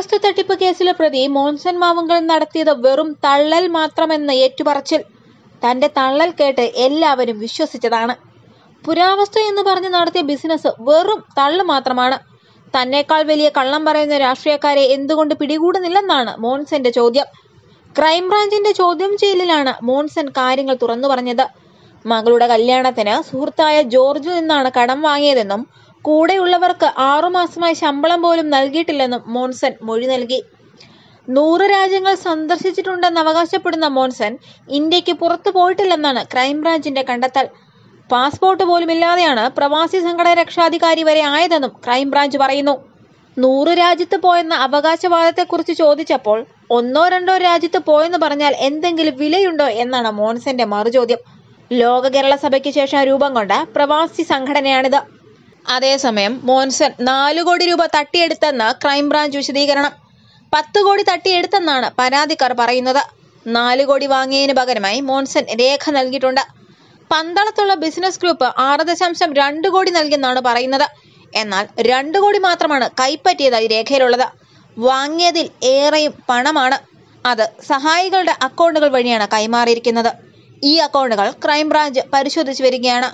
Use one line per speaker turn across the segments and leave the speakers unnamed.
പുരാവസ്തു തട്ടിപ്പ് കേസിലെ പ്രതി മോൻസൻ മാവുങ്കൽ നടത്തിയത് വെറും തള്ളൽ മാത്രമെന്ന് ഏറ്റുപറച്ചിൽ തന്റെ തള്ളൽ കേട്ട് എല്ലാവരും വിശ്വസിച്ചതാണ് പുരാവസ്തു എന്ന് പറഞ്ഞ് നടത്തിയ ബിസിനസ് വെറും തള്ളു മാത്രമാണ് തന്നേക്കാൾ വലിയ കള്ളം പറയുന്ന രാഷ്ട്രീയക്കാരെ എന്തുകൊണ്ട് പിടികൂടുന്നില്ലെന്നാണ് മോൻസന്റെ ചോദ്യം ക്രൈംബ്രാഞ്ചിന്റെ ചോദ്യം ചെയ്യലിലാണ് മോൺസൺ കാര്യങ്ങൾ തുറന്നു പറഞ്ഞത് മകളുടെ കല്യാണത്തിന് സുഹൃത്തായ ജോർജിൽ നിന്നാണ് കടം വാങ്ങിയതെന്നും കൂടെയുള്ളവർക്ക് ആറുമാസമായി ശമ്പളം പോലും നൽകിയിട്ടില്ലെന്നും മോൺസൺ മൊഴി നൽകി നൂറ് രാജ്യങ്ങൾ സന്ദർശിച്ചിട്ടുണ്ടെന്ന് അവകാശപ്പെടുന്ന മോൺസൺ ഇന്ത്യക്ക് പുറത്തു പോയിട്ടില്ലെന്നാണ് ക്രൈംബ്രാഞ്ചിന്റെ കണ്ടെത്തൽ പാസ്പോർട്ട് പോലുമില്ലാതെയാണ് പ്രവാസി സംഘടന രക്ഷാധികാരി വരെ ആയതെന്നും ക്രൈംബ്രാഞ്ച് പറയുന്നു നൂറ് രാജ്യത്ത് പോയെന്ന അവകാശവാദത്തെക്കുറിച്ച് ചോദിച്ചപ്പോൾ ഒന്നോ രണ്ടോ രാജ്യത്ത് പോയെന്ന് പറഞ്ഞാൽ എന്തെങ്കിലും വിലയുണ്ടോ എന്നാണ് മോൺസന്റെ മറുചോദ്യം ലോക കേരള സഭയ്ക്ക് ശേഷം രൂപം കൊണ്ട പ്രവാസി സംഘടനയാണിത് അതേസമയം മോൻസൺ നാലു കോടി രൂപ തട്ടിയെടുത്തെന്ന് ക്രൈംബ്രാഞ്ച് വിശദീകരണം പത്ത് കോടി തട്ടിയെടുത്തെന്നാണ് പരാതിക്കാർ പറയുന്നത് നാല് കോടി വാങ്ങിയതിന് പകരമായി മോൻസൺ രേഖ നൽകിയിട്ടുണ്ട് പന്തളത്തുള്ള ബിസിനസ് ഗ്രൂപ്പ് ആറ് ദശാംശം രണ്ട് കോടി നൽകിയെന്നാണ് പറയുന്നത് എന്നാൽ രണ്ട് കോടി മാത്രമാണ് കൈപ്പറ്റിയതായി രേഖയിലുള്ളത് വാങ്ങിയതിൽ ഏറെയും പണമാണ് അത് സഹായികളുടെ അക്കൗണ്ടുകൾ വഴിയാണ് കൈമാറിയിരിക്കുന്നത് ഈ അക്കൗണ്ടുകൾ ക്രൈംബ്രാഞ്ച് പരിശോധിച്ചു വരികയാണ്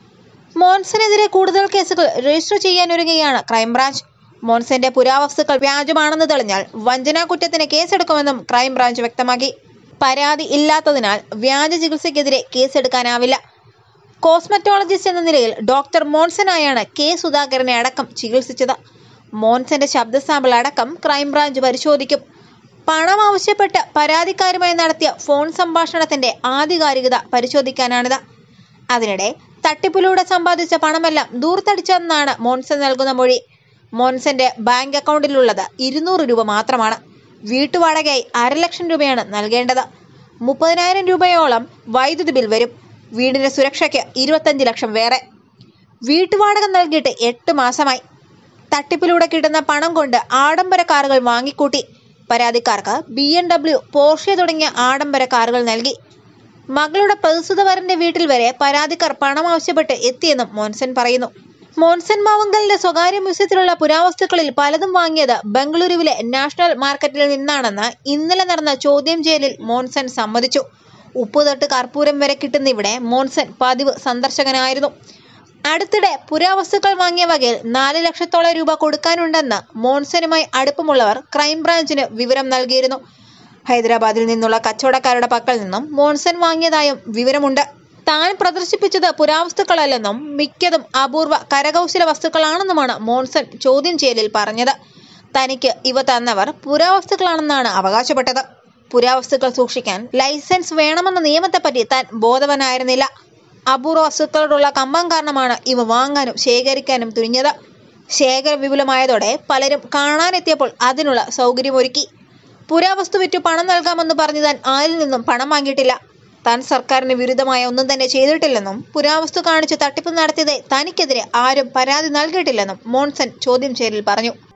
മോൻസനെതിരെ കൂടുതൽ കേസുകൾ രജിസ്റ്റർ ചെയ്യാനൊരുങ്ങുകയാണ് ക്രൈംബ്രാഞ്ച് മോൻസന്റെ പുരാവസ്തുക്കൾ വ്യാജമാണെന്ന് തെളിഞ്ഞാൽ വഞ്ചനാ കുറ്റത്തിന് കേസെടുക്കുമെന്നും ക്രൈംബ്രാഞ്ച് വ്യക്തമാക്കി പരാതി ഇല്ലാത്തതിനാൽ വ്യാജ ചികിത്സയ്ക്കെതിരെ കേസെടുക്കാനാവില്ല കോസ്മെറ്റോളജിസ്റ്റ് എന്ന നിലയിൽ ഡോക്ടർ മോൺസനായാണ് കെ സുധാകരനെ അടക്കം ചികിത്സിച്ചത് മോൺസന്റെ ശബ്ദ സാമ്പിൾ അടക്കം ക്രൈംബ്രാഞ്ച് പരിശോധിക്കും പണം ആവശ്യപ്പെട്ട് പരാതിക്കാരുമായി നടത്തിയ ഫോൺ സംഭാഷണത്തിന്റെ ആധികാരികത പരിശോധിക്കാനാണിത് അതിനിടെ തട്ടിപ്പിലൂടെ സമ്പാദിച്ച പണമെല്ലാം ദൂർത്തടിച്ചെന്നാണ് മോൺസൺ നൽകുന്ന മൊഴി മോൺസന്റെ ബാങ്ക് അക്കൗണ്ടിലുള്ളത് ഇരുന്നൂറ് രൂപ മാത്രമാണ് വീട്ടുവാടകയായി അരലക്ഷം രൂപയാണ് നൽകേണ്ടത് മുപ്പതിനായിരം രൂപയോളം വൈദ്യുതി ബിൽ വരും വീടിന്റെ സുരക്ഷയ്ക്ക് ഇരുപത്തഞ്ച് ലക്ഷം വേറെ വീട്ടുവാടക നൽകിയിട്ട് എട്ട് മാസമായി തട്ടിപ്പിലൂടെ കിട്ടുന്ന പണം കൊണ്ട് ആഡംബര കാറുകൾ വാങ്ങിക്കൂട്ടി പരാതിക്കാർക്ക് ബി എം ഡബ്ല്യു പോർഷെ തുടങ്ങിയ ആഡംബര കാറുകൾ നൽകി മകളുടെ പ്രസ്തുതവരന്റെ വീട്ടിൽ വരെ പരാതിക്കാർ പണം ആവശ്യപ്പെട്ട് എത്തിയെന്നും മോൻസൻ പറയുന്നു മോൻസൻ മാവങ്കലിന്റെ സ്വകാര്യ മ്യൂസിയത്തിലുള്ള പുരാവസ്തുക്കളിൽ പലതും വാങ്ങിയത് ബംഗളൂരുവിലെ നാഷണൽ മാർക്കറ്റിൽ നിന്നാണെന്ന് ഇന്നലെ നടന്ന ചോദ്യം ചെയ്യലിൽ മോൻസൻ സമ്മതിച്ചു ഉപ്പുതൊട്ട് കർപ്പൂരം വരെ കിട്ടുന്ന ഇവിടെ മോൻസൻ പതിവ് സന്ദർശകനായിരുന്നു അടുത്തിടെ പുരാവസ്തുക്കൾ വാങ്ങിയ വകയിൽ നാല് ലക്ഷത്തോളം രൂപ കൊടുക്കാനുണ്ടെന്ന് മോൺസനുമായി അടുപ്പമുള്ളവർ ക്രൈംബ്രാഞ്ചിന് വിവരം നൽകിയിരുന്നു ഹൈദരാബാദിൽ നിന്നുള്ള കച്ചവടക്കാരുടെ പക്കൽ നിന്നും മോൺസൺ വാങ്ങിയതായും വിവരമുണ്ട് താൻ പ്രദർശിപ്പിച്ചത് പുരാവസ്തുക്കളല്ലെന്നും മിക്കതും അപൂർവ കരകൗശല വസ്തുക്കളാണെന്നുമാണ് മോൺസൺ ചോദ്യം ചെയ്യലിൽ പറഞ്ഞത് തനിക്ക് ഇവ തന്നവർ പുരാവസ്തുക്കളാണെന്നാണ് അവകാശപ്പെട്ടത് പുരാവസ്തുക്കൾ സൂക്ഷിക്കാൻ ലൈസൻസ് വേണമെന്ന നിയമത്തെപ്പറ്റി താൻ ബോധവനായിരുന്നില്ല അപൂർവ വസ്തുക്കളോടുള്ള കമ്പം കാരണമാണ് ഇവ വാങ്ങാനും ശേഖരിക്കാനും തുനിഞ്ഞത് ശേഖരം വിപുലമായതോടെ പലരും കാണാനെത്തിയപ്പോൾ അതിനുള്ള സൗകര്യമൊരുക്കി പുരാവസ്തു വിറ്റു പണം നൽകാമെന്ന് പറഞ്ഞ് താൻ ആരിൽ നിന്നും പണം വാങ്ങിയിട്ടില്ല താൻ സർക്കാരിന് വിരുദ്ധമായ ഒന്നും തന്നെ ചെയ്തിട്ടില്ലെന്നും പുരാവസ്തു കാണിച്ച് തട്ടിപ്പ് നടത്തിയതെ തനിക്കെതിരെ ആരും പരാതി നൽകിയിട്ടില്ലെന്നും മോൺസൺ ചോദ്യം ചെയ്യലിൽ പറഞ്ഞു